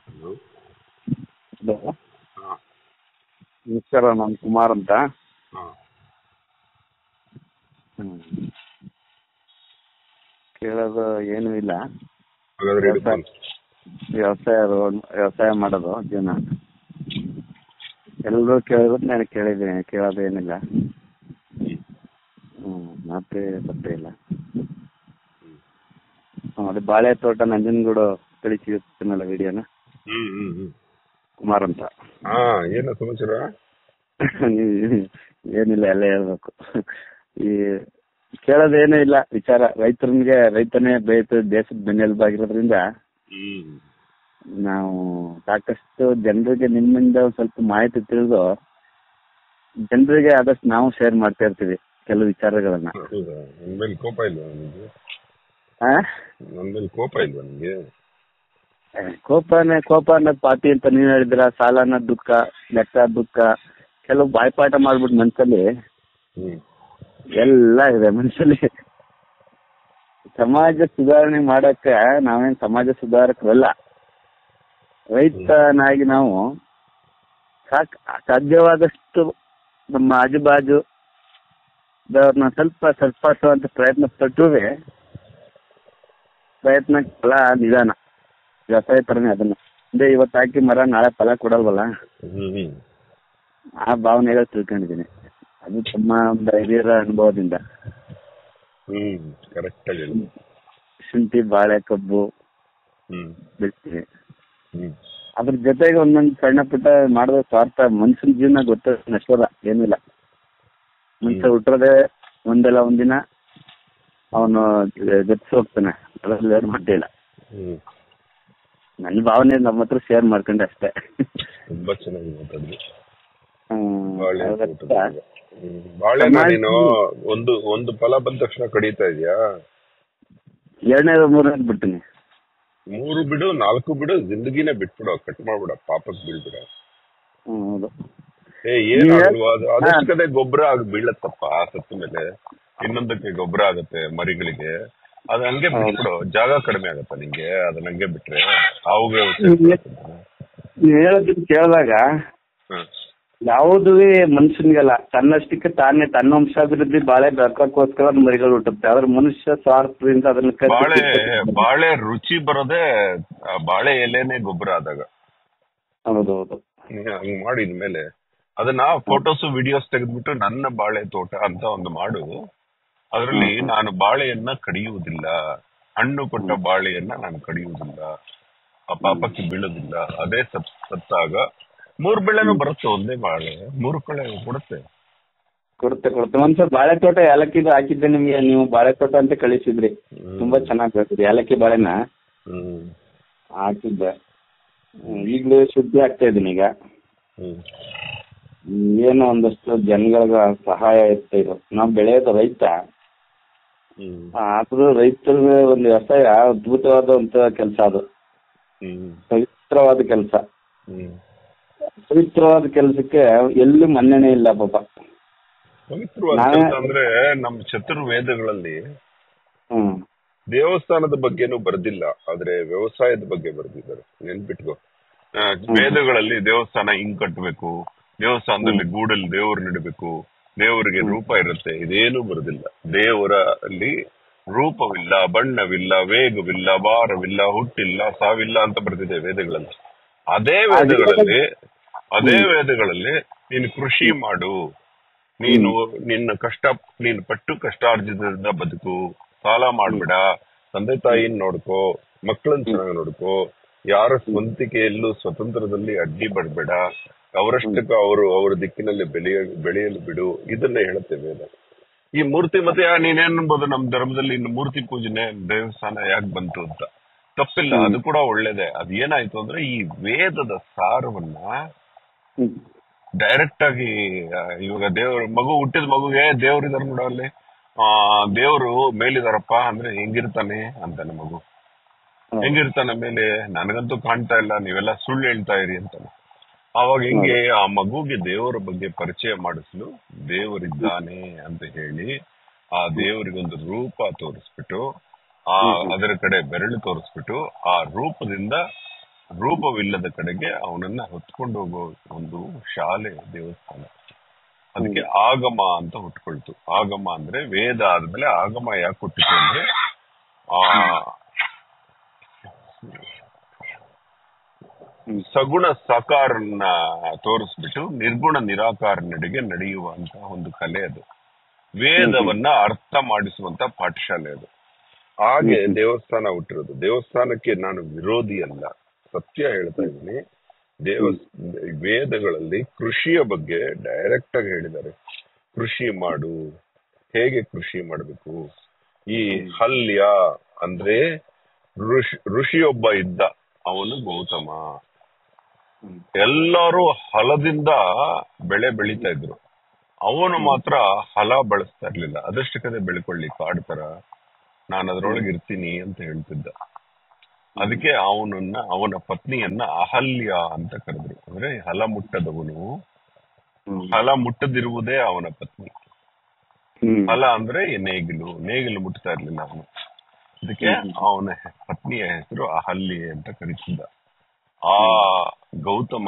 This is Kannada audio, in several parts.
ಹಲೋ ಹಲೋ ಹಾಂ ನಮಸ್ಕಾರ ನಾನು ಕುಮಾರ್ ಅಂತ ಹಾಂ ಹ್ಮ್. ಕೇಳೋದು ಏನೂ ಇಲ್ಲ ಹಾಗಾದ್ರೆ ಇದು ವ್ಯವಸಾಯ ವ್ಯವಸಾಯ ವ್ಯವಸಾಯ ಮಾಡೋದು ಜೀವನ ಎಲ್ಲರೂ ಕೇಳಿದ್ರು ನಾನು ಕೇಳಿದ್ದೀನಿ ಕೇಳೋದು ಏನಿಲ್ಲ ಹ್ಞೂ ಮತ್ತೆ ಗೊತ್ತೇ ಇಲ್ಲ ಹ್ಞೂ ಅದು ಬಾಳೆ ತೋಟ ನಂಜನಗೂಡು ಕಳಿಸಿರ್ತೀನಲ್ಲ ವಿಡಿಯೋನ ಹ್ಮ್ ಹ್ಮ್ ಹ್ಮ್ ಕುಮಾರ್ ಅಂತ ಹಾ ಏನ ಸಮಾಚಾರ ಏನಿಲ್ಲ ಎಲ್ಲ ಹೇಳ್ಬೇಕು ಈ ಕೇಳೋದೇನೂ ಇಲ್ಲ ವಿಚಾರ ರೈತರಿಗೆ ರೈತನೇ ಬೆಳೆದು ದೇಶದ ಬೆನ್ನೆಲುಬಾಗಿರೋದ್ರಿಂದ ಹ್ಮ್ ನಾವು ಸಾಕಷ್ಟು ಜನರಿಗೆ ನಿಮ್ಮಿಂದ ಒಂದ್ ಸ್ವಲ್ಪ ಮಾಹಿತಿ ತಿಳಿದು ಜನರಿಗೆ ಆದಷ್ಟು ನಾವು ಶೇರ್ ಮಾಡ್ತಾ ಇರ್ತೀವಿ ಕೆಲವು ವಿಚಾರಗಳನ್ನ ಹೌದಾ ನನ್ ಮೇಲೆ ಕೋಪ ಇಲ್ವಾ ನಿಮ್ಗೆ ಆ? ನನ್ ಮೇಲೆ ಕೋಪ ಇಲ್ವಾ ನಿಮ್ಗೆ ಏ, ಕೋಪನೇ ಕೋಪ ಅನ್ನೋದು ಪಾತಿ ಅಂತ ನೀವ್ ಹೇಳಿದ್ರ ಸಾಲ ಅನ್ನೋದು ದುಃಖ ಲೆಕ್ಕ ದುಃಖ ಕೆಲವು ಬಾಯ್ಪಾಠ ಮಾಡ್ಬಿಟ್ಟು ಮನ್ಸಲ್ಲಿ ಹ್ಮ್ ಎಲ್ಲ ಇದೆ ಮನುಷ್ಯಲ್ಲಿ ಸಮಾಜ ಸುಧಾರಣೆ ಮಾಡಕ್ಕೆ ನಾವೇನ್ ಸಮಾಜ ಸುಧಾರಕರಲ್ಲ ರೈತನಾಗಿ ನಾವು ಸಾಕ್ ಸಾಧ್ಯವಾದಷ್ಟು ನಮ್ಮ ಆಜು ಬಾಜು ದವ್ರನ್ನ ಸ್ವಲ್ಪ ಸರಿಪಡಿಸುವಂತ ಪ್ರಯತ್ನ ಪಟ್ಟುವೆ ಪ್ರಯತ್ನ ಫಲ ನಿಧಾನ ವ್ಯವಸಾಯ ತರನೇ ಅದನ್ನ ಅಂದ್ರೆ ಇವತ್ತು ಹಾಕಿ ಮರ ನಾಳೆ ಫಲ ಕೊಡಲ್ವಲ್ಲ ಹ್ಮ್ ಹ್ಮ್ ಆ ಭಾವನೆಗಳು ತಿಳ್ಕೊಂಡಿದ್ದೀನಿ ಅದು ತಮ್ಮ ಒಂದು ಹಿರಿಯರ ಅನುಭವದಿಂದ ಹ್ಮ್ ಕರೆಕ್ಟ್ ಆಗಿ ಹೇಳಿ ಶುಂಠಿ ಬಾಳೆ ಕಬ್ಬು ಹ್ಮ್ ಬೆಳಿತೀವಿ ಹ್ಮ್ ಅದ್ರ ಜೊತೆಗೆ ಒಂದೊಂದು ಸಣ್ಣ ಪುಟ್ಟ ಮಾಡಿದ ಸ್ವಾರ್ಥ ಮನುಷ್ಯನ ಜೀವನ ಗೊತ್ತ ನಶ್ವರ ಏನಿಲ್ಲ ಮನುಷ್ಯ ಹುಟ್ಟಿರೋದೇ ಒಂದಲ್ಲ ಒಂದಿನ ಅವನು ಗತಿಸಿ ಹೋಗ್ತಾನೆ ಅದ್ರಲ್ಲಿ ಏನು ಮಾಡಿಲ್ಲ ಹ್ಮ್ ನನ್ನ ಭಾವನೆ ನಮ್ಮ ಹತ್ರ ಶೇರ್ ಮಾಡ್ಕೊಂಡೆ ಅಷ್ಟೇ ತುಂಬಾ ಚೆನ್ನಾಗಿ ಮಾತಾಡಿದ್ವಿ ಹ್ಮ್, ಬಾಳೆ ಅದಕ್ಕ ತೋಟದಾಗ. ಹ್ಮ್. ಬಾಳೆನ ಸಮಾಜ- ನೀನು ಒಂದು ಒಂದು ಫಲ ಬಂದ ತಕ್ಷಣ ಕಡಿತಾ ಇದೀಯಾ ಎರಡನೇದು ಮೂರನೇದು ಬಿಡ್ತೀನಿ ಮೂರು ಬಿಡು ನಾಲ್ಕು ಬಿಡು ಜಿಂದಗಿನೇ ಬಿಟ್ಬಿಡು ಕಟ್ ಮಾಡ್ಬಿಡ ಪಾಪಕ್ ಬೀಳ್ಬಿಡ ಹ್ಮ್, ಹೌದು ಏ ಏನ್ ನೀವ್ ಆಗಲ್ವಾ ಅದು ಹಾ. ಅದಷ್ಟೇ ಗೊಬ್ಬರ ಆಗಿ ಬೀಳತ್ತಪ್ಪ ಸತ್ತ ಮೇಲೆ ಇನ್ನೊಂದಕ್ಕೆ ಗೊಬ್ಬರ ಆಗತ್ತೆ ಮರಿಗಳಿಗೆ ಅದ್ ಹಂಗೆ ಬಿಟ್ಬಿಡು ಜಾಗ ಕಡಿಮೆ ಆಗತ್ತ ನಿಂಗೆ ಅದನ್ನ ಹಂಗೆ ಬಿಟ್ರೆ ಅವುಗೆ ನೀವ್ ಹೇಳೋದನ್ನ ಕೇಳಿದಾಗ ಯಾವುದೇ ಮನುಷ್ಯನಿಗಲ್ಲ ತನ್ನಷ್ಟಕ್ಕೆ ತಾನೇ ತನ್ನ ವಂಶಾಭಿವೃದ್ಧಿ ಬಾಳೆ ಬೆಳಕೋಸ್ಕರ ಮರಿಗಳು ಹುಟ್ಟುತ್ತೆ ಆದ್ರೆ ಮನುಷ್ಯ ಸ್ವಾರ್ಥದಿಂದ ಅದನ್ನ ಕದ್ದು ಬಾಳೆ ಕಿತ್ತು- ಬಾಳೆ ರುಚಿ ಬರೋದೇ ಆ ಬಾಳೆ ಎಲೆನೆ ಗೊಬ್ಬರ ಆದಾಗ ಹೌದು ಹೌದು ನೀನ್ ಹಂಗ್ ಮಾಡಿ ಇನ್ಮೇಲೆ ಅದನ್ನ ಫೋಟೋಸ್ ವಿಡಿಯೋಸ್ ತೆಗೆದ್ಬಿಟ್ಟು ನನ್ನ ಬಾಳೆ ತೋಟ ಅಂತ ಒಂದು ಮಾಡು ಅದರಲ್ಲಿ ನಾನು ಬಾಳೆಯನ್ನ ಕಡಿಯುವುದಿಲ್ಲ ಹಣ್ಣು ಕೊಟ್ಟ ಬಾಳೆಯನ್ನ ನಾನು ಕಡಿಯುವುದಿಲ್ಲ ಆ ಪಾಪಕ್ಕೆ ಬೀಳೋದಿಲ್ಲ ಅದೇ ಸತ್ ಸತ್ತಾಗ ಮೂರ್ ಬೆಳೆನೂ ಬರುತ್ತೆ ಒಂದೇ ಬಾಳೆ ಮೂರು ಕಳೆ ಕೊಡುತ್ತೆ ಕೊಡುತ್ತೆ ಕೊಡುತ್ತೆ ಒಂದ್ಸಲ ಬಾಳೆ ತೋಟ ಏಲಕ್ಕಿದು ಹಾಕಿದ್ದೆ ನಿಮ್ಗೆ ನೀವು ಬಾಳೆ ತೋಟ ಅಂತ ಕಳಿಸಿದ್ರಿ ಹ್ಮ್. ತುಂಬಾ ಚೆನ್ನಾಗಿ ಬೆಳ್ತಿದೆ ಏಲಕ್ಕಿ ಬಾಳೆನ ಹ್ಮ್ ಹಾಕಿದ್ದೆ ಹ್ಮ್, ಈಗ್ಲೂ ಶುದ್ಧಿ ಆಗ್ತಾ ಇದೀನಿ ಈಗ ಹ್ಮ್ ಹ್ಮ್, ಏನೋ ಒಂದಷ್ಟು ಜನಗಳ ಸಹಾಯ ಇರ್ತಾ ಇದು ನಾವು ಬೆಳೆಯೋದು ರೈತ ಹ್ಮ್ ಆದ್ರೂ ರೈತರಿಗೆ ಒಂದು ವ್ಯವಸಾಯ ಅದ್ಭುತವಾದ ಕೆಲಸ ಅದು ಹ್ಮ್ ಪವಿತ್ರವಾದ ಕೆಲಸ ಹ್ಮ್ ಪವಿತ್ರವಾದ ಕೆಲಸಕ್ಕೆ ಎಲ್ಲೂ ಮನ್ನಣೆ ಇಲ್ಲ ಪಾಪ ಪವಿತ್ರವಾದ ನಾವೇ- ಕೆಲ್ಸ ಅಂದ್ರೆ ನಮ್ಮ ಚತುರ್ವೇದಗಳಲ್ಲಿ ಹ್ಮ್ ದೇವಸ್ಥಾನದ ಬಗ್ಗೆನೂ ಬರ್ದಿಲ್ಲ ಆದ್ರೆ ವ್ಯವಸಾಯದ ಬಗ್ಗೆ ಬರ್ದಿದ್ದಾರೆ ನೆನ್ಪಿಟ್ಕೋ ಆ, ವೇದಗಳಲ್ಲಿ ದೇವಸ್ಥಾನ ಹಿಂಗ್ ಕಟ್ಟಬೇಕು ದೇವಸ್ಥಾನದಲ್ಲಿ ಗೂಡಲ್ಲಿ ದೇವರು ನೆಡಬೇಕು ದೇವರಿಗೆ ರೂಪ ಇರುತ್ತೆ ಇದೇನು ಬರೋದಿಲ್ಲ ದೇವರಲ್ಲಿ ರೂಪವಿಲ್ಲ ಬಣ್ಣವಿಲ್ಲ ವೇಗವಿಲ್ಲ ಭಾರವಿಲ್ಲ ಹುಟ್ಟಿಲ್ಲ ಸಾವಿಲ್ಲ ಅಂತ ಬರ್ತಿದೆ ವೇದಗಳಲ್ಲಿ ಅದೇ ವೇದಗಳಲ್ಲಿ ಅದೇ ವೇದಗಳಲ್ಲಿ ನೀನು ಕೃಷಿ ಮಾಡು ನೀನು ನಿನ್ನ ಕಷ್ಟ ನೀನು ಪಟ್ಟು ಕಷ್ಟಾರ್ಜಿತದಿಂದ ಬದುಕು ಸಾಲ ಮಾಡ್ಬೇಡ ತಂದೆ ತಾಯಿನ ನೋಡ್ಕೋ ಮಕ್ಕಳನ್ನ ಚೆನ್ನಾಗಿ ನೋಡ್ಕೋ ಯಾರ ಸ್ವಂತಿಕೆಯಲ್ಲೂ ಸ್ವತಂತ್ರದಲ್ಲಿ ಅಡ್ಡಿ ಬಡಬೇಡ ಅವರಷ್ಟಕ್ಕೆ ಅವರು ಅವರ ದಿಕ್ಕಿನಲ್ಲಿ ಬೆಳೆಯ ಬೆಳೆಯಲು ಬಿಡು ಇದನ್ನ ಹೇಳುತ್ತೆ ವೇದ ಈ ಮೂರ್ತಿ ಮತ್ತೆ ಯಾ- ನೀನೇನ್ ಅನ್ಬೋದು ನಮ್ ಧರ್ಮದಲ್ಲಿ ಇನ್ನು ಮೂರ್ತಿ ಪೂಜನೆ ದೇವಸ್ಥಾನ ಯಾಕೆ ಬಂತು ಅಂತ ತಪ್ಪಿಲ್ಲ ಅದು ಕೂಡ ಒಳ್ಳೇದೇ ಅದ್ ಏನಾಯ್ತು ಅಂದ್ರೆ ಈ ವೇದದ ಸಾರವನ್ನ ಹ್ಮ್ ಡೈರೆಕ್ಟ್ ಆಗಿ ಆ, ಇವಾಗ ದೇವ್ರ ಮಗು ಹುಟ್ಟಿದ ಮಗುಗೆ ದೇವ್ರಿದಾರ ನೋಡೋ ಅಲ್ಲಿ ಆ ದೇವ್ರು ಮೇಲಿದಾರಪ್ಪ ಅಂದ್ರೆ ಹೆಂಗಿರ್ತಾನೆ ಅಂತಾನೆ ಮಗು ಹೌದು. ಹೆಂಗಿರ್ತಾನೆ ಮೇಲೆ ನನಗಂತೂ ಕಾಣ್ತಾ ಇಲ್ಲ ನೀವೆಲ್ಲ ಸುಳ್ಳು ಹೇಳ್ತಾ ಇರಿ ಅಂತಾನೆ ಅವಾಗ ಹಿಂಗೆ ಆ ಮಗುಗೆ ದೇವರ ಬಗ್ಗೆ ಪರಿಚಯ ಮಾಡಿಸಲು ದೇವರಿದ್ದಾನೆ ಅಂತ ಹೇಳಿ ಆ ದೇವರಿಗೊಂದು ರೂಪ ತೋರಿಸ್ಬಿಟ್ಟು ಆ ಅದರ ಕಡೆ ಬೆರಳು ತೋರಿಸ್ಬಿಟ್ಟು ಆ ರೂಪದಿಂದ ರೂಪವಿಲ್ಲದ ಕಡೆಗೆ ಅವನನ್ನ ಹೊತ್ಕೊಂಡು ಹೋಗೋ ಒಂದು ಶಾಲೆ ದೇವಸ್ಥಾನ ಅದಕ್ಕೆ ಆಗಮ ಅಂತ ಹುಟ್ಕೊಳ್ತು ಆಗಮ ಅಂದ್ರೆ ವೇದ ಆದ್ಮೇಲೆ ಆಗಮ ಯಾಕೆ ಹುಟ್ಟಿತು ಅಂದ್ರೆ ಆ ಹ್ಮ್. ಸಗುಣ ಸಾಕಾರನ್ನ ತೋರಿಸ್ಬಿಟ್ಟು ನಿರ್ಗುಣ ನಿರಾಕಾರನೆಡೆಗೆ ನಡೆಯುವಂತ ಒಂದು ಕಲೆ ಅದು ವೇದವನ್ನ ಅರ್ಥ ಮಾಡಿಸುವಂತ ಪಾಠಶಾಲೆ ಅದು ಹಾಗೆ ದೇವಸ್ಥಾನ ಹುಟ್ಟಿರೋದು ದೇವಸ್ಥಾನಕ್ಕೆ ನಾನು ವಿರೋಧಿ ಅಲ್ಲ ಸತ್ಯ ಹೇಳ್ತಾ ಇದ್ದೀನಿ ದೇವ ವೇದಗಳಲ್ಲಿ ಕೃಷಿಯ ಬಗ್ಗೆ ಡೈರೆಕ್ಟ್ ಆಗಿ ಹೇಳಿದ್ದಾರೆ ಕೃಷಿ ಮಾಡು ಹೇಗೆ ಕೃಷಿ ಮಾಡಬೇಕು ಈ ಹಲ್ಯ ಅಂದ್ರೆ ಋಷಿ ಋಷಿಯೊಬ್ಬ ಇದ್ದ ಅವನು ಗೌತಮ ಹ್ಮ್. ಎಲ್ಲರೂ ಹಲದಿಂದ ಬೆಳೆ ಬೆಳೀತಾ ಇದ್ರು ಅವನು ಮಾತ್ರ ಹಲ ಬಳಸ್ತಾ ಇರ್ಲಿಲ್ಲ ಅದಷ್ಟಕ್ಕದೆ ಬೆಳ್ಕೊಳ್ಳಿ ಕಾಡ್ ತರ ನಾನು ಅದ್ರೊಳಗೆ ಇರ್ತೀನಿ ಅಂತ ಹೇಳ್ತಿದ್ದ ಅದಕ್ಕೆ ಅವನನ್ನ ಅವನ ಪತ್ನಿಯನ್ನ ಅಹಲ್ಯ ಅಂತ ಕರೆದ್ರು ಅಂದ್ರೆ ಹಲ ಮುಟ್ಟದವನು ಹ್ಮ್. ಹಲ ಮುಟ್ಟದಿರುವುದೇ ಅವನ ಪತ್ನಿ ಹ್ಮ್. ಹಲ ಅಂದ್ರೆ ನೇಗಿಲು ನೇಗಿಲು ಮುಟ್ತಾ ಇರ್ಲಿಲ್ಲ ಅವನು ಅದಕ್ಕೆ ಅವನ ಪತ್ನಿಯ ಹೆಸರು ಅಹಲ್ಯೆ ಅಂತ ಕರೀತಿದ್ದ ಆ ಗೌತಮ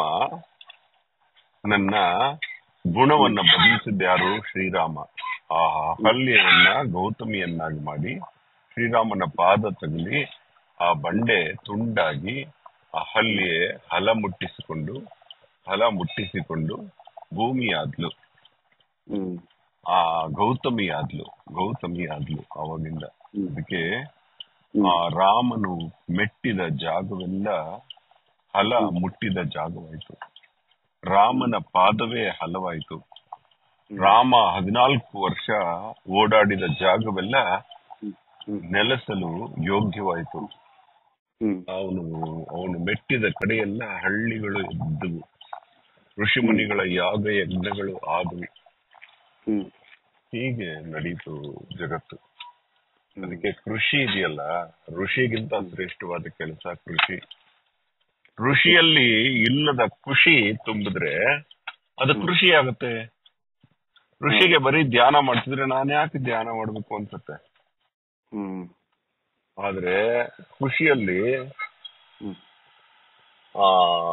ನನ್ನ ಗುಣವನ್ನ ಬದಲಿಸಿದ್ದ ಯಾರು ಶ್ರೀರಾಮ ಆ ಅಹಲ್ಯೆಯನ್ನ ಗೌತಮಿಯನ್ನಾಗಿ ಮಾಡಿ ಶ್ರೀರಾಮನ ಪಾದ ತಗಲಿ ಆ ಬಂಡೆ ತುಂಡಾಗಿ ಅಹಲ್ಯೆ ಹಲ ಮುಟ್ಟಿಸಿಕೊಂಡು ಹಲ ಮುಟ್ಟಿಸಿಕೊಂಡು ಭೂಮಿಯಾದ್ಲು ಹ್ಮ್. ಆ ಗೌತಮಿ ಆದ್ಲು ಗೌತಮಿ ಆದ್ಲು ಅವಾಗಿಂದ ಹ್ಮ್. ಅದಕ್ಕೆ ಹ್ಮ್. ಆ ರಾಮನು ಮೆಟ್ಟಿದ ಜಾಗವೆಲ್ಲ ಹಲ ಮುಟ್ಟಿದ ಜಾಗವಾಯ್ತು ರಾಮನ ಪಾದವೇ ಹಲವಾಯ್ತು ರಾಮ ಹದಿನಾಲ್ಕು ವರ್ಷ ಓಡಾಡಿದ ಜಾಗವೆಲ್ಲ ಹ್ಮ್. ನೆಲೆಸಲು ಯೋಗ್ಯವಾಯಿತು ಹ್ಮ್. ಅವನು ಅವನು ಮೆಟ್ಟಿದ ಕಡೆಯೆಲ್ಲ ಹಳ್ಳಿಗಳು ಇದ್ದವು ಋಷಿಮುನಿಗಳ ಯಾಗ ಯಜ್ಞಗಳು ಆದವು ಹ್ಮ್. ಹೀಗೆ ನಡೀತು ಜಗತ್ತು ಅದಕ್ಕೆ ಕೃಷಿ ಇದೆಯಲ್ಲ ಋಷಿಗಿಂತ ಶ್ರೇಷ್ಠವಾದ ಕೆಲಸ ಕೃಷಿ ಋಷಿಯಲ್ಲಿ ಇಲ್ಲದ ಖುಷಿ ತುಂಬಿದ್ರೆ ಅದು ಕೃಷಿ ಆಗುತ್ತೆ ಋಷಿಗೆ ಬರೀ ಧ್ಯಾನ ಮಾಡ್ತಿದ್ರೆ ನಾನು ಯಾಕೆ ಧ್ಯಾನ ಮಾಡ್ಬೇಕು ಅನ್ಸುತ್ತೆ ಹ್ಮ್. ಆದ್ರೆ ಖುಷಿಯಲ್ಲಿ ಹ್ಮ್. ಆ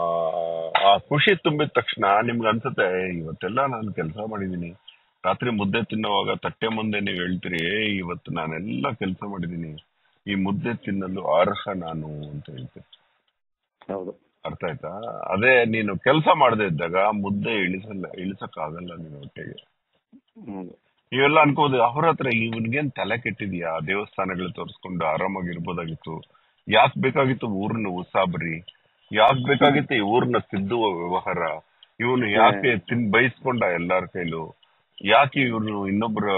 ಆ ಖುಷಿ ತುಂಬಿದ ತಕ್ಷಣ ನಿಮ್ಗೆ ಅನ್ಸುತ್ತೆ "ಏ, ಇವತ್ತೆಲ್ಲ ನಾನು ಕೆಲಸ ಮಾಡಿದೀನಿ ರಾತ್ರಿ ಮುದ್ದೆ ತಿನ್ನುವಾಗ ತಟ್ಟೆ ಮುಂದೆ ನೀವು ಹೇಳ್ತೀರಿ "ಏ, ಇವತ್ತು ನಾನೆಲ್ಲ ಕೆಲಸ ಮಾಡಿದೀನಿ ಈ ಮುದ್ದೆ ತಿನ್ನಲು ಅರ್ಹ ನಾನು ಅಂತ ಹೇಳ್ತೀರಿ ಹೌದು ಅರ್ಥ ಆಯ್ತಾ ಅದೇ ನೀನು ಕೆಲಸ ಮಾಡದೇ ಇದ್ದಾಗ ಮುದ್ದೆ ಇಳಿಸಲ್ಲ ಇಳಿಸಕ್ ಆಗಲ್ಲ ನಿನ್ನ ಹೊಟ್ಟೆಗೆ ಹೌದು ನೀವೆಲ್ಲ ಅನ್ಕೋದು ಅವ್ರ ಹತ್ರ ಇವನ್ಗೇನ್ ತಲೆ ಕೆಟ್ಟಿದ್ಯಾ ದೇವಸ್ಥಾನಗಳು ತೋರಿಸ್ಕೊಂಡು ಆರಾಮಾಗಿರ್ಬೋದಾಗಿತ್ತು ಯಾಕ್ ಬೇಕಾಗಿತ್ತು ಊರ್ನ ಉಸಾಬರಿ ಯಾಕ್ ಬೇಕಾಗಿತ್ತು ಈ ಊರ್ನ ತಿದ್ದುವ ವ್ಯವಹಾರ ಇವನು ಯಾಕೆ ತಿನ್ ಬೈಸ್ಕೊಂಡ ಎಲ್ಲಾರ ಕೈಲೂ ಯಾಕೆ ಇವನು ಇನ್ನೊಬ್ಬರ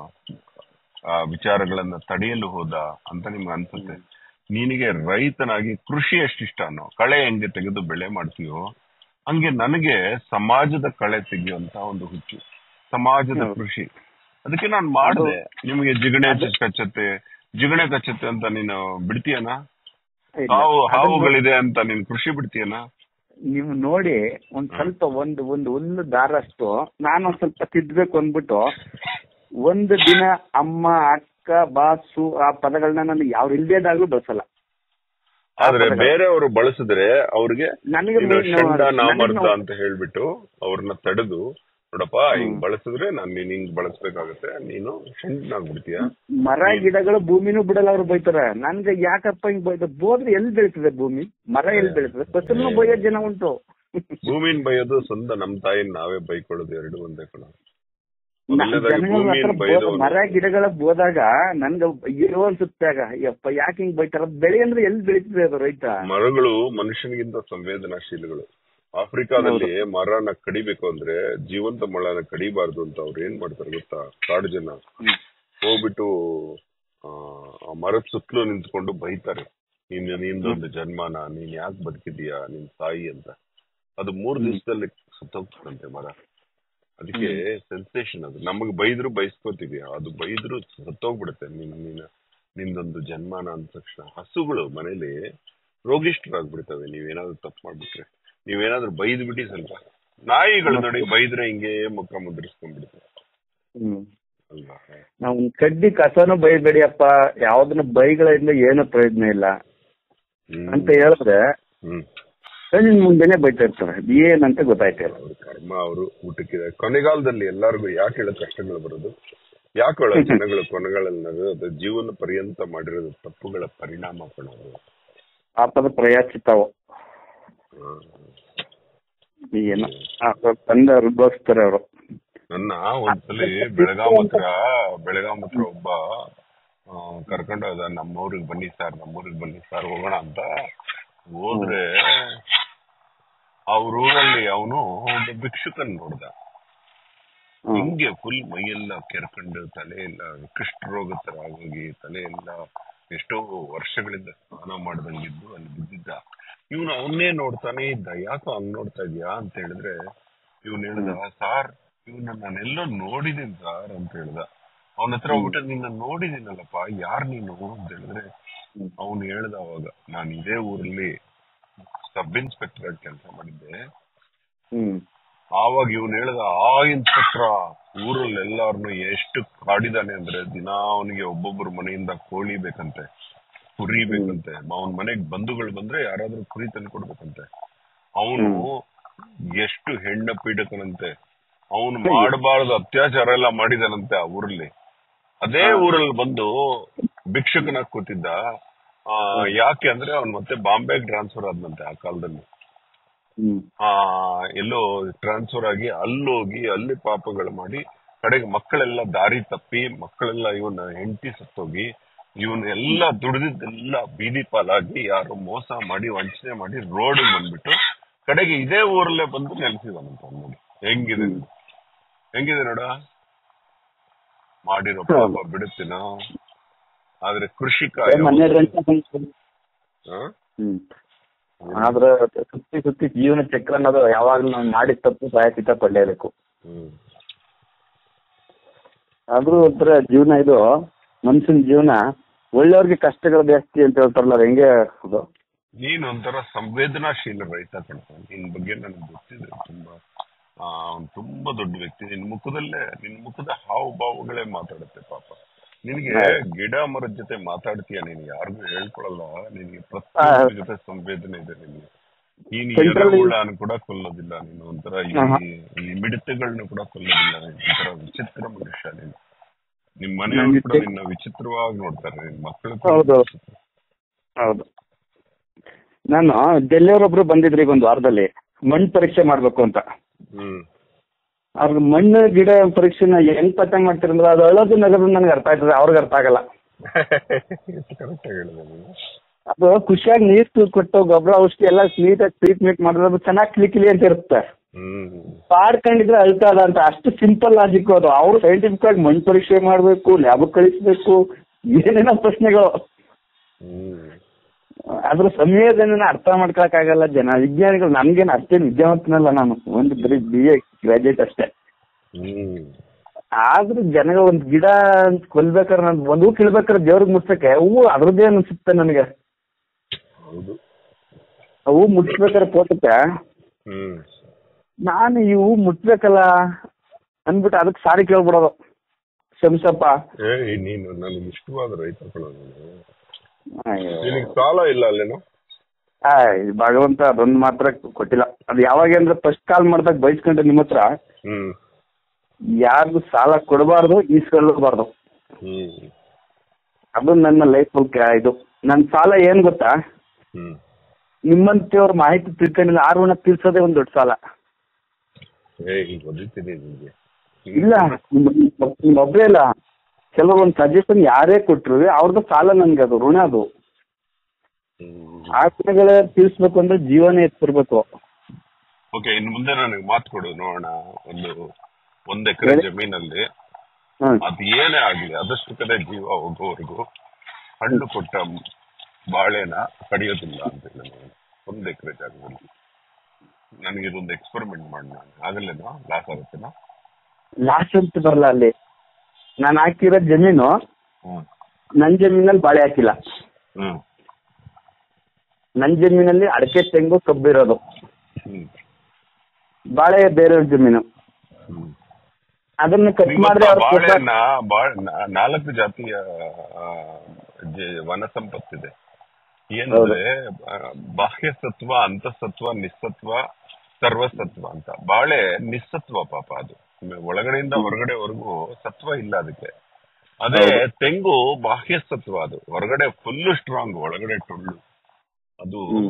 ಆ, ವಿಚಾರಗಳನ್ನ ತಡೆಯಲು ಹೋದ ಅಂತ ನಿಮ್ಗೆ ಅನ್ಸುತ್ತೆ ನಿನಗೆ ರೈತನಾಗಿ ಕೃಷಿ ಎಷ್ಟಿಷ್ಟನೋ ಕಳೆ ಹೆಂಗೆ ತೆಗೆದು ಬೆಳೆ ಮಾಡ್ತೀಯೋ ಹಂಗೆ ನನಗೆ ಸಮಾಜದ ಕಳೆ ತೆಗೆಯುವಂತ ಒಂದು ಹುಚ್ಚು ಸಮಾಜದ ಹೌದು. ಕೃಷಿ ಅದಕ್ಕೆ ನಾನು ಮಾಡಿದೆ ನಿಮಗೆ ಜಿಗಣೆ ಕಚ್ಚತ್ತೆ ಜಿಗಣೆ ಕಚ್ಚತ್ತೆ ಅಂತ ನೀನು ಬಿಡ್ತೀಯನ ಇಲ್ಲ. ಹಾವು ಅದನ್ನ ಹಾವುಗಳಿದೆ ಅಂತ ನೀನು ಕೃಷಿ ಬಿಡ್ತೀಯನ ನೀವು ನೋಡಿ ಒಂದ್ ಸ್ವಲ್ಪ ಒಂದು ಒಂದು ಹುಲ್ಲು ದಾರ ಅಷ್ಟು ನಾನು ಒಂದ್ ಸ್ವಲ್ಪ ತಿದ್ಬೇಕು ಅಂದ್ಬಿಟ್ಟು ಒಂದು ದಿನ ಅಮ್ಮ ಅಕ್ಕ ಬಾಸು ಆ ಪದಗಳನ್ನ ನಾನು ಯಾವ ಇಲ್ದೇದಾಗ್ಲೂ ಬಳಸಲ್ಲ ಆದ್ರೆ ಬೇರೆಯವರು ಬಳಸಿದ್ರೆ ಅವ್ರಿಗೆ ನನಗೆ ನೀನು ನೀನು- ಷಂಡ ನನಗೆ ನಾಮರ್ದ ನಾವು- ಅಂತ ಹೇಳ್ಬಿಟ್ಟು ಅವ್ರನ್ನ ತಡೆದು ನೋಡಪ್ಪ ಹಿಂಗ್ ಬಳಸಿದ್ರೆ ನಾನ್ ನೀನ್ ಹಿಂಗ್ ಬಳಸ್ಬೇಕಾಗತ್ತೆ ನೀನು ಷಂಡ್ನಾಗ್ಬಿಡ್ತೀಯ ಮರ ಗಿಡಗಳು ಭೂಮಿನೂ ಬಿಡಲ್ಲ ಅವ್ರು ಬೈತಾರೆ ನನ್ಗೆ ಯಾಕಪ್ಪ ಹಿಂಗ್ ಬೈದ ಬೋದ್ರೆ ಎಲ್ಲಿ ಬೆಳೀತದೆ ಭೂಮಿ ಮರ ಎಲ್ಲಿ ಬೆಳೀತದೆ ಫಸಲ್ನು ಬೈಯೋ ಜನ ಉಂಟು ಭೂಮಿನ್ ಬೈಯೋದು ಸ್ವಂತ ನಮ್ ತಾಯಿನ ನಾವೇ ಬೈಕೊಳ್ಳೋದು ಎರಡು ಒಂದೇ ಕಣ ನ- ಮೊದಲನೇದಾಗಿ ಜನಗಳ ಭೂಮಿನ ಹತ್ರ ಬೈದು ಬೋ- ಮರ ಗಿಡಗಳ ಬೋದಾಗ ನನ್ಗೆ ಇರೋ ಅನ್ಸುತ್ತೆ ಆಗ ಯಪ್ಪ ಯಾಕೆ ಹಿಂಗ್ ಬೈತಾರ ಬೆಳೆ ಅಂದ್ರೆ ಎಲ್ಲಿ ಬೆಳೀತದೆ ಅದು ರೈತ ಮರಗಳು ಮನುಷ್ಯನಿಗಿಂತ ಸಂವೇದನಾಶೀಲಗಳು ಆಫ್ರಿಕಾದಲ್ಲಿ ಮರನ ಕಡಿಬೇಕು ಅಂದ್ರೆ ಜೀವಂತ ಮರನ ಕಡಿಬಾರ್ದು ಅಂತ ಅವ್ರು ಏನ್ ಮಾಡ್ತಾರೆ ಗೊತ್ತಾ ಕಾಡು ಜನ ಹ್ಮ್. ಹೋಗ್ಬಿಟ್ಟು ಆ ಆ ಮರದ ಸುತ್ತಲೂ ನಿಂತ್ಕೊಂಡು ಬೈತಾರೆ ನೀನ್ ನಿಂದೊಂದು ಜನ್ಮನ ನೀನ್ ಯಾಕೆ ಬದುಕಿದೀಯಾ ನಿನ್ ತಾಯಿ ಅಂತ ಅದು ಮೂರ್ ದಿವಸದಲ್ಲಿ ಸುತ್ತೋಗ್ತದಂತೆ ಮರ ಅದಕ್ಕೆ ಸೆನ್ಸೇಷನ್ ಅದು ನಮಗ್ ಬೈದ್ರು ಬೈಸ್ಕೋತೀವಿ ಅದು ಬೈದ್ರು ಸತ್ತೋಗ್ಬಿಡುತ್ತೆ ನಿನ್ ನೀನ್ ನಿಂದೊಂದು ಜನ್ಮಾನ ಅಂದ ತಕ್ಷಣ ಹಸುಗಳು ಮನೇಲಿ ರೋಗಿಷ್ಠರಾಗ್ಬಿಡ್ತವೆ ನೀವೇನಾದ್ರೂ ತಪ್ಪು ಮಾಡ್ಬಿಟ್ರೆ ನೀವೇನಾದ್ರೂ ಬೈದ್ ಬಿಡಿ ಸ್ವಲ್ಪ ನಾಯಿಗಳು ನೋಡಿ ಬೈದ್ರೆ ಹಿಂಗೆ ಮುಖ ಮುದ್ರಿಸ್ಕೊಂಡ್ಬಿಡುತ್ತೆ ಹ್ಮ್ ಅಲ್ವಾ ನಾವು ಕಡ್ಡಿ ಕಸನು ಬೈಬೇಡಿಯಪ್ಪ ಯಾವ್ದನ್ನ ಬೈಗಳಿಂದ ಏನು ಪ್ರಯೋಜನ ಇಲ್ಲ ಹ್ಮ್. ಅಂತ ಹೇಳಿದ್ರೆ ಹ್ಮ್ ಕಣ್ಣಿನ ಮುಂದೆನೆ ಬೈತಾ ಇರ್ತಾರೆ ಅದ್ ಏನಂತ ಗೊತ್ತಾಯ್ತಿಲ್ಲ ಅವ್ರ ಕರ್ಮ ಅವರು ಊಟಕ್ಕಿದೆ ಕೊನೆಗಾಲದಲ್ಲಿ ಎಲ್ಲರಿಗೂ ಯಾಕೆ ಹೇಳೋ ಕಷ್ಟಗಳು ಬರೋದು ಯಾಕೆ ಹೇಳೋ ಜನಗಳು ಕೊನೆಗಳಲ್ಲಿ ನಗೋದು ಜೀವನ ಪರ್ಯಂತ ಮಾಡಿರೋದು ತಪ್ಪುಗಳ ಪರಿಣಾಮ ಕಣೋದು ಪಾಪದ ಪ್ರಯಾಚಿತಾವು ಹ್ಮ್. ಏನೋ ಆ, ತಂದೆ ಅನುಭವಿಸ್ತಾರೆ ಅವರು ನನ್ನ ಒಂದ್ಸಲಿ ಬೆಳಗಾಂ ಹತ್ರ ಬೆಳಗಾಂ ಹತ್ರ ಒಬ್ಬ ಆ, ಕರ್ಕೊಂಡು ಹೋದ ನಮ್ಮೂರಿಗೆ ಬನ್ನಿ ಸರ್ ನಮ್ಮೂರಿಗೆ ಬನ್ನಿ ಸರ್ ಹೋಗೋಣ ಅಂತ ಹೋದ್ರೆ ಅವ್ರ ಊರಲ್ಲಿ ಅವನು ಒಬ್ಬ ಭಿಕ್ಷುಕನ್ ನೋಡ್ದ ಹಿಂಗೆ ಫುಲ್ ಮೈಯೆಲ್ಲ ಕೆರ್ಕೊಂಡು ತಲೆ ಎಲ್ಲ ಕೃಷ್ಣ ರೋಗ ತರ ಆಗೋಗಿ ತಲೆ ಎಲ್ಲ ಎಷ್ಟೋ ವರ್ಷಗಳಿಂದ ಸ್ನಾನ ಮಾಡ್ದಂಗಿದ್ದು ಅಲ್ಲಿ ಬಿದ್ದಿದ್ದ ಇವನು ಅವನ್ನೇ ನೋಡ್ತಾನೆ ಇದ್ದ ಯಾಕೋ ಹಂಗ್ ನೋಡ್ತಾ ಇದ್ಯಾ ಅಂತ ಹೇಳಿದ್ರೆ ಇವನ್ ಹೇಳ್ದ ಸಾರ್ ಇವನ್ನ ನಾನೆಲ್ಲೋ ನೋಡಿದೀನಿ ಸಾರ್ ಅಂತ ಹೇಳ್ದ ಅವನ ಹತ್ರ ಹೋಗ್ಬಿಟ್ಟು ನಿನ್ನ ನೋಡಿದೀನಲ್ಲಪ್ಪ ಯಾರ್ ನೀನು ಅಂತ ಹೇಳಿದ್ರೆ ಅವನು ಹೇಳ್ದ ಅವಾಗ ನಾನು ಇದೇ ಊರಲ್ಲಿ ಸಬ್ ಇನ್ಸ್ಪೆಕ್ಟರ್ ಆಗಿ ಕೆಲಸ ಮಾಡಿದ್ದೆ ಹ್ಮ್ ಆವಾಗ ಇವನು ಹೇಳ್ದ ಆ ಇನ್ಸ್ಪೆಕ್ಟ್ರ ಊರಲ್ಲಿ ಎಲ್ಲಾರ್ನು ಎಷ್ಟು ಕಾಡಿದಾನೆ ಅಂದ್ರೆ ದಿನಾ ಅವನಿಗೆ ಒಬ್ಬೊಬ್ಬರ ಮನೆಯಿಂದ ಕೋಳಿ ಬೇಕಂತೆ ಕುರಿ ಬೇಕಂತೆ ಅವನ ಮನೆಗ್ ಬಂಧುಗಳು ಬಂದ್ರೆ ಯಾರಾದ್ರೂ ಕುರಿ ತಂದು ಕೊಡ್ಬೇಕಂತೆ ಅವನು ಎಷ್ಟು ಹೆಣ್ಣ ಪೀಡಕನಂತೆ ಅವನು ಮಾಡಬಾರದು ಅತ್ಯಾಚಾರ ಎಲ್ಲ ಮಾಡಿದಾನಂತೆ ಆ ಊರಲ್ಲಿ ಅದೇ ಊರಲ್ಲಿ ಬಂದು ಭಿಕ್ಷುಕನಾಗ್ ಕೂತಿದ್ದ ಆ, ಯಾಕೆ ಅಂದ್ರೆ ಅವ್ನು ಮತ್ತೆ ಬಾಂಬೆಗೆ ಟ್ರಾನ್ಸ್ಫರ್ ಆದ್ನಂತೆ ಆ ಕಾಲದಲ್ಲಿ ಹ್ಮ್ ಆ ಎಲ್ಲೋ ಟ್ರಾನ್ಸ್ಫರ್ ಆಗಿ ಅಲ್ಲೋಗಿ ಅಲ್ಲಿ ಪಾಪಗಳು ಮಾಡಿ ಕಡೆಗೆ ಮಕ್ಕಳೆಲ್ಲ ದಾರಿ ತಪ್ಪಿ ಮಕ್ಕಳೆಲ್ಲ ಇವನ ಹೆಂಡತಿ ಸತ್ತೋಗಿ ಇವನ್ ಎಲ್ಲ ದುಡಿದಿದ್ದೆಲ್ಲ ಬೀದಿ ಪಾಲಾಗಿ ಯಾರೋ ಮೋಸ ಮಾಡಿ ವಂಚನೆ ಮಾಡಿ ರೋಡ್ ಬಂದ್ಬಿಟ್ಟು ಕಡೆಗೆ ಇದೇ ಊರಲ್ಲೇ ಬಂದು ನೆಲೆಸಿದಾನಂತ ಅವ್ನ್ ನೋಡಿ ಹೆಂಗಿದೆ ಇದು? ಹೆಂಗಿದೆ ನೋಡ ಮಾಡಿರೋ ಪಾಪ ಬಿಡುತ್ತೀನೋ ಆದ್ರೆ ಕೃಷಿಕ ಮನೆ ರೆಂಟ್ ಹಾ? ಹ್ಮ್ ಆದ್ರೆ ಸುತ್ತಿ ಸುತ್ತಿ ಜೀವನ ಚಕ್ರ ಅನ್ನೋದು ಯಾವಾಗ್ಲೂ ನಾವು ಮಾಡಿದ ತಪ್ಪು ಪ್ರಾಯಚಿತ ಪಡಲೇಬೇಕು ಹ್ಮ್ ಆದ್ರೂ ಒಂಥರ ಜೀವನ ಇದು ಮನುಷ್ಯನ ಜೀವನ ಒಳ್ಳೆಯವ್ರಿಗೆ ಕಷ್ಟಗಳು ಜಾಸ್ತಿ ಅಂತ ಹೇಳ್ತಾರಲ್ಲ ಅದು ಹೆಂಗೆ ಅದು ನೀನ್ ಒಂಥರ ಸಂವೇದನಾಶೀಲ ರೈತ ಕಣ್ಪ ನಿನ್ ಬಗ್ಗೆ ನನಗೆ ಗೊತ್ತಿದೆ ತುಂಬಾ ಆ, ಅವ್ನ್ ತುಂಬಾ ದೊಡ್ಡ ವ್ಯಕ್ತಿ ನಿನ್ ಮುಖದಲ್ಲೇ ನಿನ್ ಮುಖದ ಹಾವು ಭಾವಗಳೇ ಮಾತಾಡುತ್ತೆ ಪಾಪ ನಿನಗೆ ಗಿಡ ಮರದ ಜೊತೆ ಮಾತಾಡ್ತೀಯ ನೀನ್ ಯಾರಿಗೂ ಹೇಳ್ಕೊಳಲ್ಲ ನಿನಗೆ ಪ್ರತಿಯೊಬ್ಬರ ಜೊತೆ ಸಂವೇದನೆ ಇದೆ ನಿನ್ಗೆ ನೀನ್ Central- ಎರೆಹುಳನ ಕೂಡ ಕೊಲ್ಲೋದಿಲ್ಲ ನೀನು ಒಂಥರ ಈ ಈ ಮಿಡತೆಗಳನ್ನ ಕೂಡ ಕೊಲ್ಲೋದಿಲ್ಲ ನೀನು ಒಂಥರ ವಿಚಿತ್ರ ಮನುಷ್ಯ ನೀನು ನಿಮ್ ಮನೆಯವ್ರು ಕೂಡ ನಿನ್ನ ವಿಚಿತ್ರವಾಗಿ ನೋಡ್ತಾರೆ ನಿನ್ ಮಕ್ಕಳು ಕೂಡ ಹೌದು. ವಿಚಿತ್ರ. ಹೌದು ನಾನು ಡೆಲ್ಲಿಯವರೊಬ್ರು ಬಂದಿದ್ರು ಈಗ ಒಂದು ವಾರದಲ್ಲಿ ಮಣ್ಣು ಪರೀಕ್ಷೆ ಮಾಡ್ಬೇಕು ಅಂತ ಹ್ಮ್ ಅವ್ರಿಗೆ ಮಣ್ಣು ಗಿಡ ಪರೀಕ್ಷೆನ ಹೆಂಗ್ ಪತ್ತೆ ಮಾಡ್ತಿರಂದ್ರೆ ಅದು ಅಳೋದು ನಗದು ನನಗೆ ಅರ್ಥ ಆಯ್ತದೆ ಅವ್ರಿಗೆ ಅರ್ಥ ಆಗಲ್ಲ ಎಷ್ಟು ಕರೆಕ್ಟ್ ಆಗಿ ಹೇಳಿದೆ ನೀನು ಅದು ಖುಷಿಯಾಗಿ ನೀರು ಕೊಟ್ಟು ಗೊಬ್ಬರ ಔಷಧಿ ಎಲ್ಲ ನೀಟಾಗಿ ಟ್ರೀಟ್ಮೆಂಟ್ ಮಾಡಿದ್ರೆ ಅದು ಚೆನ್ನಾಗಿ ಕಿಲಿ ಕಿಲಿ ಅಂತ ಇರುತ್ತೆ ಹ್ಮ್ ಪಾಡ್ಕೊಂಡಿದ್ರೆ ಅಳ್ತದ ಅಂತ ಅಷ್ಟು ಸಿಂಪಲ್ ಲಾಜಿಕ್ ಅದು ಅವ್ರು ಸೈಂಟಿಫಿಕ್ ಆಗಿ ಮಣ್ಣು ಪರೀಕ್ಷೆ ಮಾಡಬೇಕು ಲ್ಯಾಬ್ ಕಳಿಸ್ಬೇಕು ಏನೇನೋ ಪ್ರಶ್ನೆಗಳು ಹ್ಮ್ ಅದ್ರ ಸಂವೇದನೆನ ಅರ್ಥ ಮಾಡ್ಕೊಳಕ್ಕಾಗಲ್ಲ ಜನ ವಿಜ್ಞಾನಿಗಳು ನನ್ಗೇನು ಅಷ್ಟೇನು ವಿದ್ಯಾವಂತನಲ್ಲ ನಾನು ಒಂದು ಬರೀ ಬಿ ಎ ಗ್ರಾಜುಯೇಟ್ ಅಷ್ಟೇ ಹ್ಮ್ ಆದ್ರೂ ಜನಗಳು ಒಂದ್ ಗಿಡ ಅಂತ ಕೊಲ್ಬೇಕಾದ್ರೆ ನಾನು ಒಂದು ಹೂ ಕೀಳ್ಬೇಕಾದ್ರೆ ದೇವ್ರಿಗೆ ಮುಟ್ಸಕ್ಕೆ ಹೂವು ಅದ್ರದ್ದೇ ಅನ್ಸುತ್ತೆ ನನಗೆ ಹೌದು ಆ ಹೂ ಮುಟ್ಸ್ಬೇಕಾದ್ರೆ ಪೋಟಕ್ಕೆ ಹ್ಮ್ ನಾನು ಈ ಹೂ ಮುಟ್ಬೇಕಲ್ಲ ಅಂದ್ಬಿಟ್ಟು ಅದಕ್ಕೆ ಸಾರಿ ಕೇಳ್ಬಿಡೋದು ಶಂಸಪ್ಪ ಏ ನೀನು ನನಗೆ ಇಷ್ಟವಾದ ರೈತ ಕಣ ನೀನು ಅಯ್ಯೋ. ನಿನಗೆ ಸಾಲ ಇಲ್ಲ ಅಲ್ಲೇನೋ ಆ, ಈ ಭಗವಂತ ಅದೊಂದು ಮಾತ್ರ ಕೊಟ್ಟಿಲ್ಲ ಅದು ಯಾವಾಗ ಅಂದ್ರೆ ಫಸ್ಟ್ ಕಾಲ್ ಮಾಡಿದಾಗ ಬೈಸ್ಕೊಂಡೆ ನಿಮ್ಮ ಹತ್ರ ಹ್ಮ್ ಯಾರಿಗೂ ಸಾಲ ಕೊಡಬಾರ್ದು ಈಸ್ಕೊಳ್ಳಬಾರ್ದು ಹ್ಮ್ ಅದು ನನ್ನ ಲೈಫ್ ಇದು ನನ್ನ ಸಾಲ ಏನ್ ಗೊತ್ತಾ ಹ್ಮ್ ನಿಮ್ಮಂತೆಯವ್ರ ಮಾಹಿತಿ ತಿಳ್ಕೊಂಡಿಲ್ಲ ಆರ್ವಣ ತೀರ್ಸೋದೇ ಒಂದು ದೊಡ್ಡ ಸಾಲ ಏ ಈಗ ಒದಿತೀನಿ ನಿನ್ಗೆ ಇಲ್ಲ ನಿಮ್ಮ- ನಿಮ್ಮೊಬ್ರೇ ಇಲ್ಲ ಕೆಲವರು ಒಂದು ಸಜೆಷನ್ ಯಾರೇ ಕೊಟ್ರು ಅವ್ರದ್ದು ಸಾಲ ನನ್ಗೆ ಅದು ಋಣ ಅದು ಹ್ಮ್ ಆ ಋಣಗಳ ತೀರ್ಸ್ಬೇಕು ಅಂದ್ರೆ ಜೀವನ ಎತ್ತಿರ್ಬೇಕು ಓಕೆ ಇನ್ನು ಮುಂದೆ ನನಗೆ ಮಾತು ಕೊಡು ನೋಡೋಣ ಒಂದು ಒಂದ್ ಎಕರೆ ಹೇಳಿ. ಜಮೀನಲ್ಲಿ ಹ್ಮ್ ಅದ್ ಏನೇ ಆಗ್ಲಿ ಅದಷ್ಟು ಕಡೆ ಜೀವ ಹೋಗೋವರೆಗೂ ಹಣ್ಣು ಕೊಟ್ಟ ಬಾಳೆನ ಕಡಿಯೋದಿಲ್ಲ ಅಂತ ಹೇಳಿ ನಾನು ಒಂದ್ ಎಕರೆ ಜಾಗದಲ್ಲಿ ನನಗೆ ಇದೊಂದು ಎಕ್ಸ್ಪೆರಿಮೆಂಟ್ ಮಾಡಿ ನಾನು ಆಗಲ್ಲೇನೋ ಲಾಸ್ ಆಗುತ್ತೇನೋ ಲಾಸ್ ಅಂತ ಬರಲ್ಲ ಅಲ್ಲಿ ನಾನು ಹಾಕಿರೋ ಜಮೀನು ಹ್ಮ್ ನನ್ನ ಜಮೀನಲ್ಲಿ ಬಾಳೆ ಹಾಕಿಲ್ಲ ಹ್ಮ್ ನನ್ನ ಜಮೀನಲ್ಲಿ ಅಡಕೆ ತೆಂಗು ಕಬ್ಬು ಇರೋದು ಹ್ಮ್ ಬಾಳೆ ಬೇರೆಯವ್ರ ಜಮೀನು ಹ್ಮ್ ಅದನ್ನ ಕಟ್ ನಿಮ್ ಮಾಡಿದ್ರೆ ಹತ್ರ ಅವ್ರ ಬಾಳೆಹಣ್ಣ ಬಾಳ್ ನಾ- ನಾಲ್ಕು ಜಾತಿಯ ಆ, ಜೆ- ವನ ಸಂಪತ್ತಿದೆ ಏನಂದ್ರೆ ಆ, ಬಾಹ್ಯ ಸತ್ವ ಅಂತಸತ್ವ ನಿಸ್ಸತ್ವ ಸರ್ವಸತ್ವ ಅಂತ ಬಾಳೆ ನಿಸ್ಸತ್ವ ಪಾಪ ಅದು ಒಳಗಡೆಯಿಂದ ಹೊರಗಡೆವರೆಗೂ ಸತ್ವ ಇಲ್ಲ ಅದಕ್ಕೆ ಅದೇ ತೆಂಗು ಬಾಹ್ಯ ಸತ್ವ ಅದು ಹೊರಗಡೆ ಫುಲ್ ಸ್ಟ್ರಾಂಗ್ ಒಳಗಡೆ ಟೊಳ್ಳು ಅದು ಹ್ಮ್.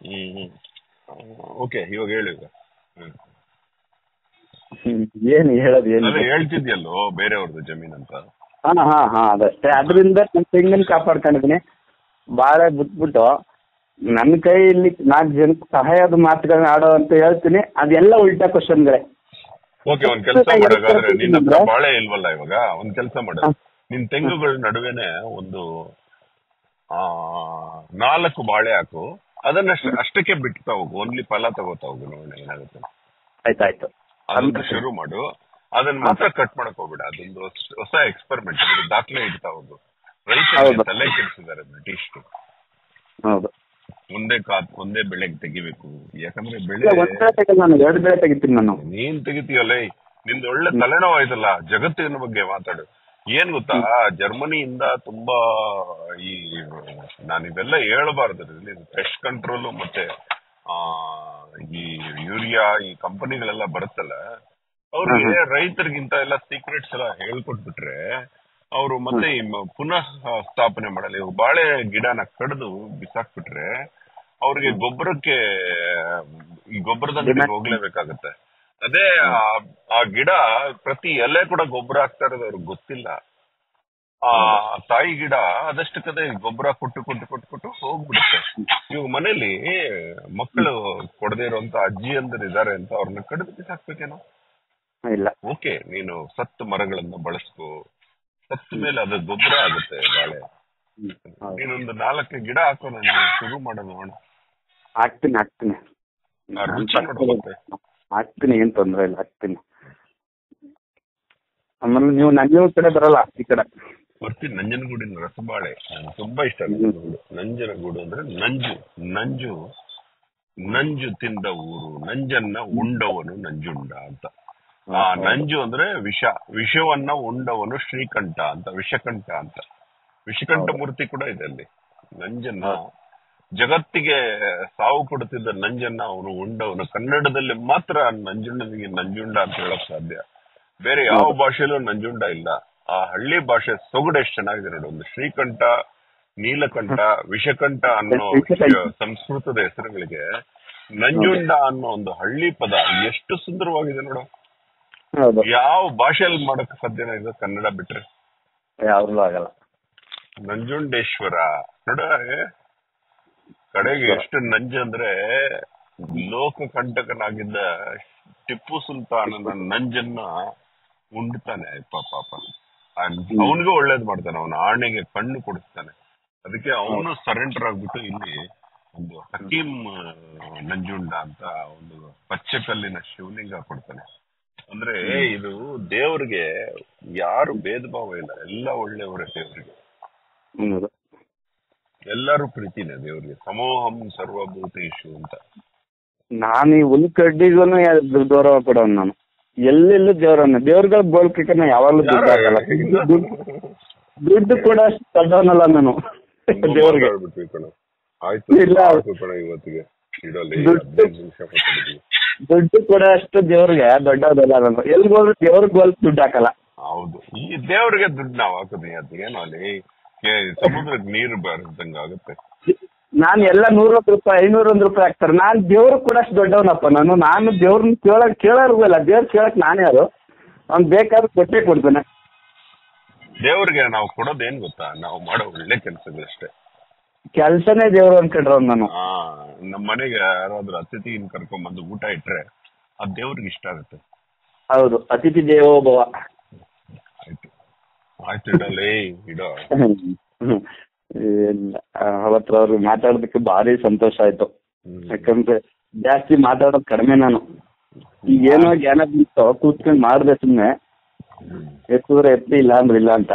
ಓಕೆ ಇವಾಗ ಹೇಳು ಈಗ ಹ್ಮ್. ಹ್ಮ್. ಏನ್ ಹೇಳೋದು ಏನು ಅಲ್ಲ ಹೇಳ್ತಿದ್ಯಲ್ಲೋ ಬೇರೆಯವ್ರದ್ದು ಜಮೀನ್ ಅಂತ ಹಾ ಹಾ ಹಾ ಅದಷ್ಟೇ ಅದರಿಂದ ನನ್ನ ತೆಂಗನ್ ಕಾಪಾಡ್ಕೊಂಡಿದ್ದೀನಿ ಬಾಳೆ ಬಿಟ್ಬಿಟ್ಟು ನನ್ನ ಕೈಯಲ್ಲಿ ನಾಲ್ಕು ಜನಕ್ಕೆ ಸಹಾಯದ ಮಾತುಗಳನ್ನ ಆಡೋ ಅಂತ ಹೇಳ್ತೀನಿ ಅದೆಲ್ಲ ಉಲ್ಟಾ ಕ್ವಶನ್ಗಳೇ ಓಕೆ ಒಂದ್ ಕೆಲಸ ಮಾಡೋದಾದ್ರೆ ನಿನ್ನ ಹತ್ರ ಬಾಳೆ ಇಲ್ವಲ್ಲ ಇವಾಗ ಒಂದ್ ಕೆಲಸ ಮಾಡು ನಿನ್ ತೆಂಗುಗಳ ನಡುವೆನೆ ಒಂದು ಆ ನಾಲ್ಕು ಬಾಳೆ ಹಾಕು ಅದನ್ನ ಅಷ್ಟ- ಅಷ್ಟಕ್ಕೆ ಬಿಡ್ತಾ ಹೋಗು ಓನ್ಲಿ ಫಲ ತಗೋತಾ ಹೋಗು ನೋಡೋಣ ಏನಾಗುತ್ತೆ ಆಯ್ತಾಯ್ತು ಅದೊಂದು ಶುರು ಮಾಡು ಅದನ್ನ ಮಾತ್ರ ಕಟ್ ಮಾಡಕ್ ಹೋಗ್ಬೇಡ ಅದೊಂದು ಹೊಸ- ಹೊಸ ಎಕ್ಸ್ಪೆರಿಮೆಂಟ್ ಅದ್ರ ದಾಖಲೆ ಇಡ್ತಾ ಹೋಗು ರೈತರಿಗೆ ಹೌದು. ತಲೆ ಕೆಡಿಸಿದ್ದಾರೆ ಬ್ರಿಟಿಷ್ ಹೌದು ಒಂದೇ ಕಾ ಒಂದೇ ಬೆಳೆಗೆ ತೆಗಿಬೇಕು ಯಾಕಂದ್ರೆ ಇಲ್ಲ, ಬೆಳೆ ಒಂದ್ ಬೆಳೆ ತೆಗೆದು ನಾನು ಎರಡು ಬೆಳೆ ತೆಗಿತೀನಿ ನಾನು ನೀನ್ ತೆಗಿತೀಯಲ್ಲ ಏಯ್, ನಿಂದು ಒಳ್ಳೆ ತಲೆನೋವು ಆಯ್ತಲ್ಲ ಜಗತ್ತಿನ ಬಗ್ಗೆ ಮಾತಾಡು ಏನ್ ಗೊತ್ತಾ ಜರ್ಮನಿಯಿಂದ ತುಂಬಾ ಈ ನಾನು ಇವೆಲ್ಲ ಹೇಳಬಾರ್ದು ಪೆಸ್ಟ್ ಕಂಟ್ರೋಲ್ ಮತ್ತೆ ಆ ಈ ಯೂರಿಯಾ ಈ ಕಂಪನಿಗಳೆಲ್ಲ ಬರುತ್ತಲ್ಲ ಅವ್ರಿಗೆ ರೈತರಿಗಿಂತ ಎಲ್ಲ ಸೀಕ್ರೆಟ್ಸ್ ಎಲ್ಲ ಹೇಳ್ಕೊಟ್ಬಿಟ್ರೆ ಅವರು ಮತ್ತೆ ಈ ಮ- ಪುನಃ ಸ್ಥಾಪನೆ ಮಾಡಲ್ಲ ಇವಾಗ ಬಾಳೆ ಗಿಡನ ಕಡ್ದು ಬಿಸಾಕ್ಬಿಟ್ರೆ ಅವ್ರಿಗೆ ಗೊಬ್ಬರಕ್ಕೆ ಈ ಗೊಬ್ಬರದ ಅಂಗಡಿಗೆ ಹೋಗ್ಲೇಬೇಕಾಗತ್ತೆ ಅದೇ ಆ- ಆ ಗಿಡ ಪ್ರತಿ ಎಲೆ ಕೂಡ ಗೊಬ್ಬರ ಹಾಕ್ತಾ ಇರೋದು ಅವ್ರಿಗೆ ಗೊತ್ತಿಲ್ಲ ಆ ತಾಯಿ ಗಿಡ ಅದಷ್ಟಕ್ಕದೇ ಗೊಬ್ಬರ ಕೊಟ್ಟು ಕೊಟ್ಟು ಕೊಟ್ಟು ಕೊಟ್ಟು ಹೋಗ್ಬಿಡುತ್ತೆ ಇವಾಗ ಮನೇಲಿ ಮಕ್ಕಳು ಕೊಡದೇ ಇರುವಂತ ಅಜ್ಜಿ ಅಂದರು ಇದಾರೆ ಅಂತ ಅವ್ರನ್ನ ಕಡಿದು ಬಿಸಾಕ್ಬೇಕೇನೋ ಇಲ್ಲ ಓಕೆ ನೀನು ಸತ್ತು ಮರಗಳನ್ನ ಬಳಸ್ಕೋ ಸತ್ತ ಮೇಲೆ ಅದು ಗೊಬ್ಬರ ಆಗುತ್ತೆ ಬಾಳೆ ಹ್ಮ್. ಹೌದು. ನೀನೊಂದು ನಾಲ್ಕು ಗಿಡ ಹಾಕೋ ನಾನು ಶುರು ಮಾಡೋಣ ನೋಡೋಣ ಹಾಕ್ತೀನಿ ಹಾಕ್ತೀನಿ ಆ ರುಚಿ ನೋಡು ಮತ್ತೆ. ಹಾಕ್ತೀನಿ ಏನ್ ತೊಂದ್ರೆ ಇಲ್ಲ ಹಾಕ್ತೀನಿ ಆಮೇಲೆ ನೀವು ನನ್ನ ಕಡೆ ಬರಲ್ಲ ಈ ಕಡೆ ಬರ್ತೀನಿ ನಂಜನಗೂಡಿನ ರಸಬಾಳೆ ನಂಗೆ ತುಂಬಾ ಇಷ್ಟ ನಂಜನಗೂಡು ನಂಜನಗೂಡು ಅಂದ್ರೆ ನಂಜು ನಂಜು ನಂಜು ತಿಂದ ಊರು ನಂಜನ್ನ ಉಂಡವನು ನಂಜುಂಡ ಅಂತ ಆ ನಂಜು ಅಂದ್ರೆ ವಿಷ ವಿಷವನ್ನ ಉಂಡವನು ಶ್ರೀಕಂಠ ಅಂತ ವಿಷಕಂಠ ಅಂತ ವಿಷಕಂಠ ಮೂರ್ತಿ ಕೂಡ ಇದೆ ಅಲ್ಲಿ ನಂಜನ್ನ ಜಗತ್ತಿಗೆ ಸಾವು ಕೊಡುತ್ತಿದ್ದ ನಂಜನ್ನ ಅವನು ಉಂಡವನು ಕನ್ನಡದಲ್ಲಿ ಮಾತ್ರ ನಂಜುಂಡನಿಗೆ ನಂಜುಂಡ ಅಂತ ಹೇಳಕ್ ಸಾಧ್ಯ ಬೇರೆ ಯಾವ ಭಾಷೆಯಲ್ಲೂ ನಂಜುಂಡ ಇಲ್ಲ ಆ ಹಳ್ಳಿ ಭಾಷೆ ಸೊಗಡು ಎಷ್ಟು ಚೆನ್ನಾಗಿದೆ ನೋಡಿ ಒಂದು ಶ್ರೀಕಂಠ ನೀಲಕಂಠ ವಿಷಕಂಠ ಅನ್ನೋ ವಿಷಕಂಠ. ಸಂಸ್ಕೃತದ ಹೆಸರುಗಳಿಗೆ ನಂಜುಂಡ ಅನ್ನೋ ಒಂದು ಹಳ್ಳಿ ಪದ ಎಷ್ಟು ಸುಂದರವಾಗಿದೆ ನೋಡು ಹೌದು ಯಾವ ಭಾಷೆಯಲ್ಲಿ ಮಾಡಕ್ ಸಾಧ್ಯನ ಇದೆ ಕನ್ನಡ ಬಿಟ್ರೆ ಯಾವ್ದು ಆಗಲ್ಲ ನಂಜುಂಡೇಶ್ವರ ನೋಡ ಕಡೆಗೆ ಎಷ್ಟು ನಂಜು ಅಂದ್ರೆ ಲೋಕ ಕಂಟಕನಾಗಿದ್ದ ಟಿಪ್ಪು ಸುಲ್ತಾನನ ನಂಜನ್ನ ಉಂಡ್ತಾನೆ ಪಾಪ ಪಾಪ ಅವನಿಗೂ ಒಳ್ಳೇದ್ ಮಾಡ್ತಾನೆ ಅವನ ಆಣೆಗೆ ಕಣ್ಣು ಕೊಡಿಸ್ತಾನೆ ಅದಕ್ಕೆ ಅವನು ಸರೆಂಡರ್ ಆಗ್ಬಿಟ್ಟು ಇಲ್ಲಿ ಒಂದು ಹಕೀಂ ಆ, ನಂಜುಂಡ ಅಂತ ಒಂದು ಪಚ್ಚೆ ಕಲ್ಲಿನ ಶಿವಲಿಂಗ ಕೊಡ್ತಾನೆ ಅಂದ್ರೆ ಇದು ದೇವ್ರಿಗೆ ಯಾರು ಭೇದ ಭಾವ ಇಲ್ಲ ಎಲ್ಲ ಒಳ್ಳೆಯವರೇ ದೇವ್ರಿಗೆ ಹೌದು ಎಲ್ಲರೂ ಪ್ರೀತಿನೇ ದೇವ್ರಿಗೆ ಸಮೋಹಂ ಸರ್ವಭೂತೇಶು ಅಂತ ನಾನು ಈ ಹುಲ್ ಕಡ್ಡಿಗೂ ಗೌರವ ಕೊಡೋನು ನಾನು ಎಲ್ಲೆಲ್ಲೂ ದೇವ್ರನ್ನ ದೇವ್ರಗಳ ಬೋಲ್ಕಿನ ಯಾವಾಗ್ಲೂ ದುಡ್ಡು ಹಾಕಲ್ಲ ದುಡ್ಡು- ದುಡ್ಡು ಕೂಡ ಅಷ್ಟು ದೊಡ್ಡವನಲ್ಲ ನಾನು ದೇವ್ರಿಗೆ ಮಾತಾಡ್ಬಿಟ್ವಿ ಕಣ ಆಯ್ತು ಇಲ್ಲ. ಆಯ್ತು ಕಣ ಇವತ್ತಿಗೆ ಇಡಲಿ ದುಡ್ಡು- ಹದಿನೈದು ನಿಮಿಷ ಮಾತಾಡಿದ್ವಿ ದುಡ್ಡು ಕೂಡ ಅಷ್ಟು ದೇವ್ರಿಗೆ ದೊಡ್ಡದಲ್ಲ ನಾನು ಎಲ್ಗ್ ಹೋದ್ರು ದೇವ್ರ ಗೋಲ್ ದುಡ್ಡು ಹಾಕಲ್ಲ ಹೌದು ಈ ದೇವ್ರಿಗೆ ದುಡ್ಡು ನಾವ್ ಹಾಕುದು ಅದೇನೋ ಅಲ್ಲಿ ಏ- ಸಮುದ್ರಕ್ಕೆ ನೀರು ಬರದಂಗ ಆಗುತ್ತೆ ನಾನು ಎಲ್ಲ ನೂರತ್ತು ರೂಪಾಯಿ ಐನೂರ ಒಂದು ರೂಪಾಯಿ ಹಾಕ್ತಾರೆ ನಾನು ದೇವ್ರು ಕೂಡ ಅಷ್ಟು ದೊಡ್ಡವನಪ್ಪ ನಾನು ನಾನು ದೇವ್ರನ್ನ ಕೇಳಕ್ ಕೇಳೋರ್ಗೂ ಇಲ್ಲ ದೇವ್ರ ಕೇಳಕ್ ನಾನು ಯಾರು ಅವ್ನು ಬೇಕಾದ್ರೆ ಕೊಟ್ಟೆ ಕೊಡ್ತಾನೆ ದೇವ್ರಿಗೆ ನಾವು ಕೊಡೋದೇನ್ ಗೊತ್ತಾ ನಾವು ಮಾಡೋ ಒಳ್ಳೆ ಕೆಲಸಗಳಷ್ಟೇ ಕೆಲ್ಸನೇ ದೇವ್ರು ಅನ್ಕೊಂಡ್ರವ್ ನಾನು ಆ ನಮ್ಮ ಮನೆಗೆ ಯಾರಾದ್ರೂ ಅತಿಥಿನ ಕರ್ಕೊಂಡ್ ಬಂದು ಊಟ ಇಟ್ರೆ ಆ ದೇವ್ರಿಗೆ ಇಷ್ಟ ಆಗುತ್ತೆ ಹೌದು ಅತಿಥಿ ದೇವೋಭವ ಆಯ್ತು ಆಯ್ತು ಇಡಲೇ ಇಡೋ ಹ್ಮ್. ಇಲ್ಲ ಅವತ್ರ ಅವ್ರು ಮಾತಾಡೋದಕ್ಕೆ ಭಾರಿ ಸಂತೋಷ ಆಯ್ತು ಹ್ಮ್. ಯಾಕಂದ್ರೆ ಜಾಸ್ತಿ ಮಾತಾಡೋದು ಕಡಿಮೆ ನಾನು ಈಗ ಏನೋ ಜ್ಞಾನ ಬಿತ್ತು ಕೂತ್ಕೊಂಡು ಮಾಡಿದೆ ಸುಮ್ಮನೆ ಎತ್ತಿದ್ರೆ ಎತ್ತಿ ಇಲ್ಲ ಅಂದ್ರೆ ಇಲ್ಲ ಅಂತ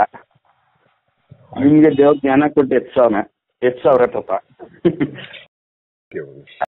ನಿಮ್ಗೆ ದೇವ್ರ ಜ್ಞಾನ ಕೊಟ್ಟು ಎತ್ಸವ್ನೆ ಎತ್ಸವ್ರೆ ಪಾಪ Okay,